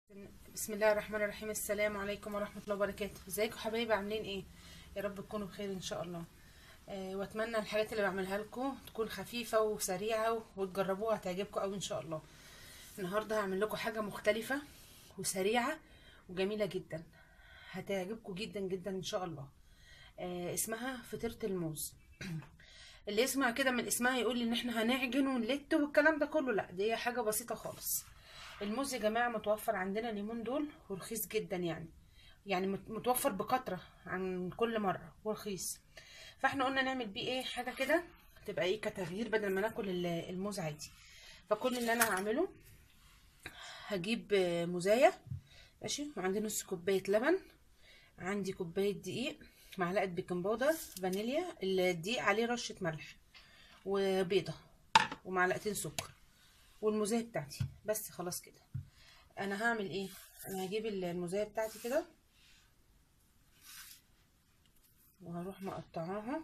بسم الله الرحمن الرحيم السلام عليكم ورحمة الله وبركاته ازيكم حبايبي عاملين ايه يا رب تكونوا بخير ان شاء الله آه واتمنى الحاجات اللي بعملها لكم تكون خفيفة وسريعة وتجربوها هتعجبكم قوي ان شاء الله النهاردة هعمل لكم حاجة مختلفة وسريعة وجميلة جدا هتعجبكم جدا جدا ان شاء الله آه اسمها فطيرة الموز اللي يسمع كده من اسمها يقول لي ان احنا هنعجن ونلت والكلام ده كله لا دي حاجة بسيطة خالص الموز يا جماعه متوفر عندنا اليومين دول ورخيص جدا يعني يعني متوفر بكتره عن كل مره ورخيص فاحنا قلنا نعمل بيه ايه حاجه كده تبقى ايه كتغيير بدل ما ناكل الموز عادي فكل اللي انا هعمله هجيب موزايه ماشي وعندي نص كوبايه لبن عندي كوبايه دقيق معلقه بيكنج باودر فانيليا الدقيق عليه رشه ملح وبيضه ومعلقتين سكر والموزايه بتاعتي بس خلاص كده انا هعمل ايه انا هجيب الموزايه بتاعتي كده وهروح مقطعاها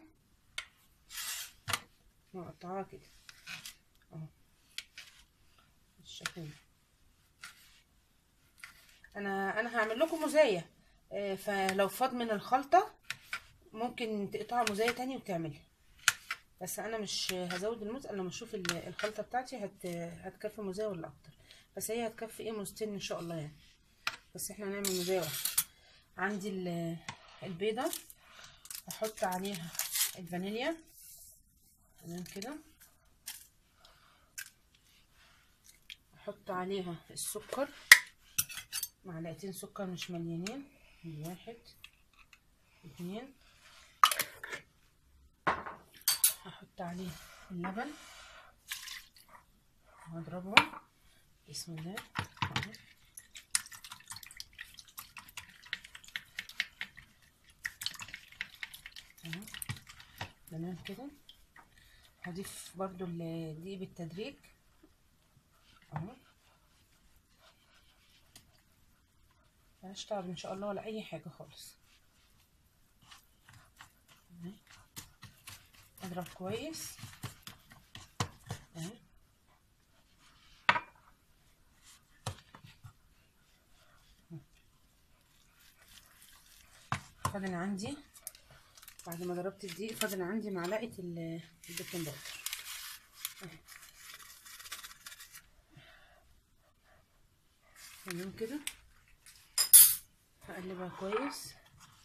مقطعاها كده اهو بالشكل ده انا انا هعمل لكم موزايه آه فلو فاض من الخلطه ممكن تقطعوا موزايه تاني وتعملها بس انا مش هزود الموز الا لما اشوف الخلطه بتاعتي هت هتكفي موزايه ولا اكتر بس هي هتكفي ايه موزتين ان شاء الله يعني بس احنا هنعمل موزايه واحده عندي البيضه احط عليها الفانيليا تمام كده احط عليها السكر معلقتين سكر مش مليانين واحد اتنين هحط عليه اللبن واضربه بسم الله اهو تمام كده هضيف برضو الدقيق بالتدريج اهو ملهاش تعب ان شاء الله ولا اي حاجه خالص اضرب كويس اهي فاضل عندي بعد ما ضربت الدقيق فاضل عندي معلقه البيكنج باودر تمام كده هقلبها كويس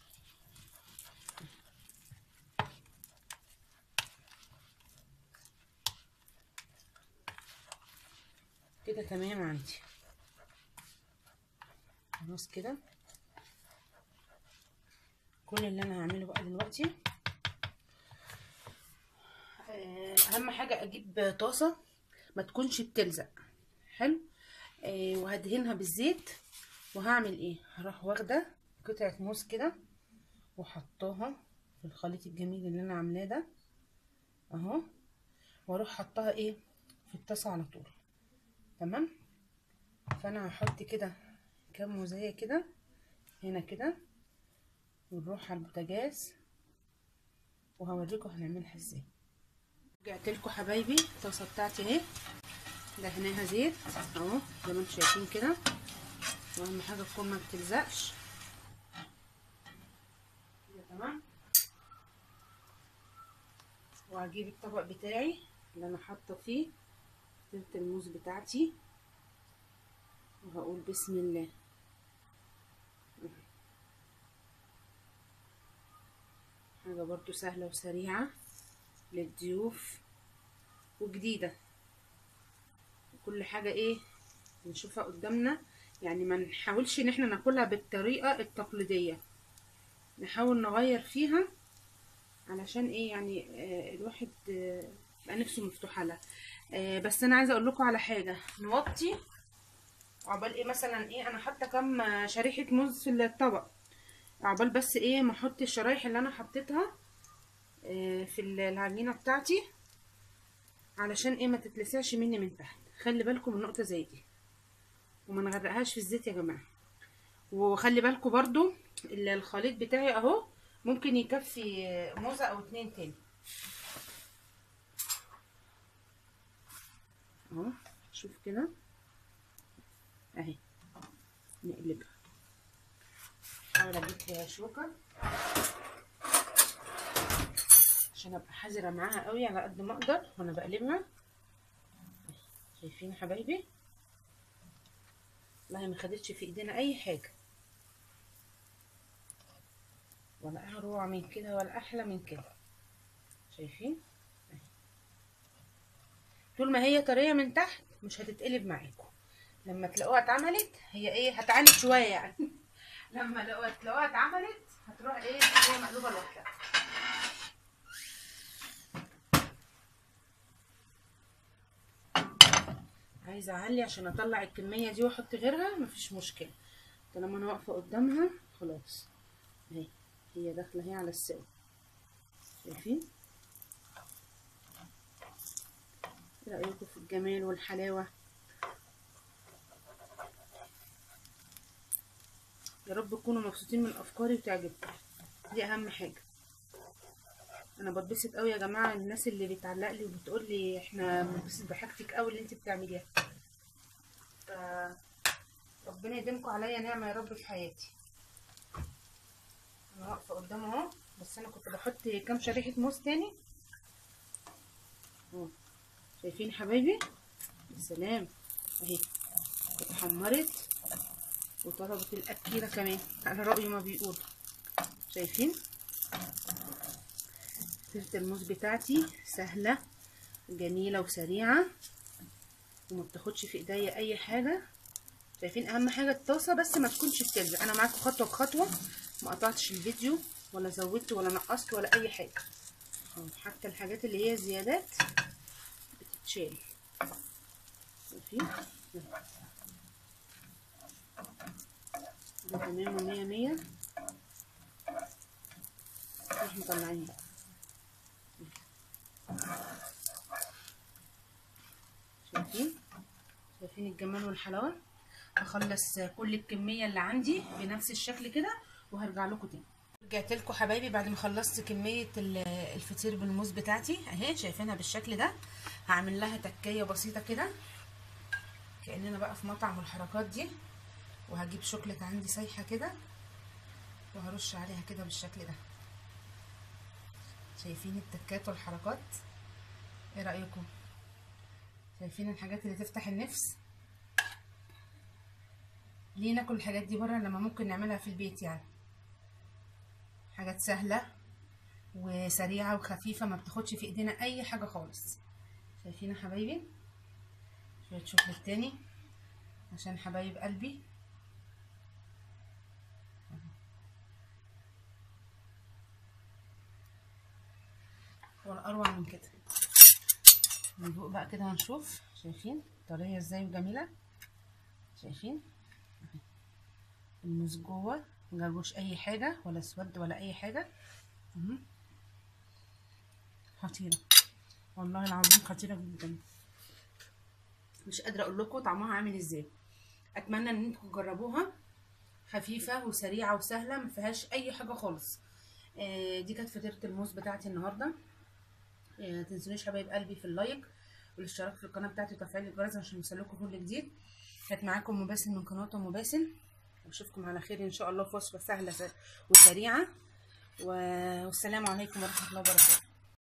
كده تمام عندي خلاص كده كل اللي انا هعمله بقى دلوقتي اهم حاجه اجيب طاسه ما تكونش بتلزق حلو آه وهدهنها بالزيت وهعمل ايه هروح واخده قطعه موز كده وحطاها في الخليط الجميل اللي انا عاملاه ده اهو واروح حطها ايه في الطاسه على طول تمام فانا هحط كده كام موزايه كده هنا كده ونروح على البوتاجاز وهوريكم هنعملها ازاي رجعت لكم حبايبي الطاسه بتاعتي اهي دهناها زيت اهو زي ما انتم شايفين كده واهم حاجه تكون ما بتلزقش كده تمام وهجيب الطبق بتاعي اللي انا حاطه فيه فطيرة الموز بتاعتي وهقول بسم الله حاجة برضو سهلة وسريعة للضيوف وجديدة كل حاجة ايه نشوفها قدامنا يعني ما نحاولش ان احنا ناكلها بالطريقة التقليدية نحاول نغير فيها علشان ايه يعني آه الواحد آه يبقى نفسه مفتوحة لها آه بس انا عايزه اقول لكم على حاجه نوطي عقبال ايه مثلا ايه انا حاطه كام شريحه موز في الطبق عقبال بس ايه ما احط الشرايح اللي انا حطيتها آه في العجينه بتاعتي علشان ايه ما تتلسعش مني من تحت خلي بالكم من نقطه زي دي وما نغرقهاش في الزيت يا جماعه وخلي بالكم برضو الخليط بتاعي اهو ممكن يكفي موزه او اتنين تاني اهو شوف كده اهي نقلبها احاول اجيب فيها شوكه عشان ابقى حذره معاها قوي على قد ما اقدر وانا بقلبها شايفين يا حبايبي والله ما خدتش في ايدينا اي حاجه ولا اروع من كده ولا احلى من كده شايفين طول ما هي طريه من تحت مش هتتقلب معاكم لما تلاقوها اتعملت هي ايه هتعاند شويه يعني لما تلاقوها اتعملت هتروح ايه هي مقلوبه لوحدها عايزه اعلي عشان اطلع الكميه دي واحط غيرها مفيش مشكله طالما انا واقفه قدامها خلاص اهي هي داخله اهي على السوا شايفين ايه رايكم في الجمال والحلاوه يا رب تكونوا مبسوطين من افكاري وتعجبكم دي اهم حاجه انا بتبسط قوي يا جماعه الناس اللي بتعلق لي وبتقول لي احنا بنبسط بحاجتك قوي اللي انت بتعمليها ف ربنا يديمكم عليا نعمه يا رب في حياتي انا واقفه قدام اهو بس انا كنت بحط كام شريحه موز تاني اهو شايفين حبايبي السلام اهي اتحمرت وطلبت الاكيله كمان على راي ما بيقولوا شايفين فطيره الموز بتاعتي سهله جميله وسريعه وما بتاخدش في ايديا اي حاجه شايفين اهم حاجه الطاسه بس ما تكونش بتلزق انا معاكم خطوه بخطوه ما قطعتش الفيديو ولا زودت ولا نقصت ولا اي حاجه حتى الحاجات اللي هي زيادات بتتشال شايفين ده تمام ومية مية نروح مطلعين بقى شايفين شايفين الجمال والحلاوه هخلص كل الكميه اللي عندي بنفس الشكل كده وهرجع لكم تاني رجعت لكم حبايبي بعد ما خلصت كميه الفطير بالموز بتاعتي اهي شايفينها بالشكل ده هعمل لها تكايه بسيطه كده كاننا بقى في مطعم الحركات دي وهجيب شوكليت عندي سايحه كده وهرش عليها كده بالشكل ده شايفين التكات والحركات ايه رايكم شايفين الحاجات اللي تفتح النفس ليه ناكل الحاجات دي بره لما ممكن نعملها في البيت يعني حاجات سهله وسريعه وخفيفه ما بتاخدش في ايدينا اي حاجه خالص شايفين يا حبايبي شويه شوكليت تاني عشان حبايب قلبي ولا اروع من كده ندوق بقى كده هنشوف شايفين طريه ازاي وجميله شايفين الموز جوه مجربوش اي حاجه ولا اسود ولا اي حاجه خطيره والله العظيم خطيره جدا مش قادره اقول لكم طعمها عامل ازاي اتمنى ان انتم تجربوها خفيفه وسريعه وسهله ما فيهاش اي حاجه خالص آه دي كانت فطيره الموز بتاعتي النهارده آه تنسونيش حبايب قلبي في اللايك والاشتراك في القناه بتاعتي وتفعيل الجرس عشان يوصلكم كل جديد كانت معاكم مباسم من قناه ام باسم واشوفكم على خير ان شاء الله في وصفه سهله وسريعه والسلام عليكم ورحمه الله وبركاته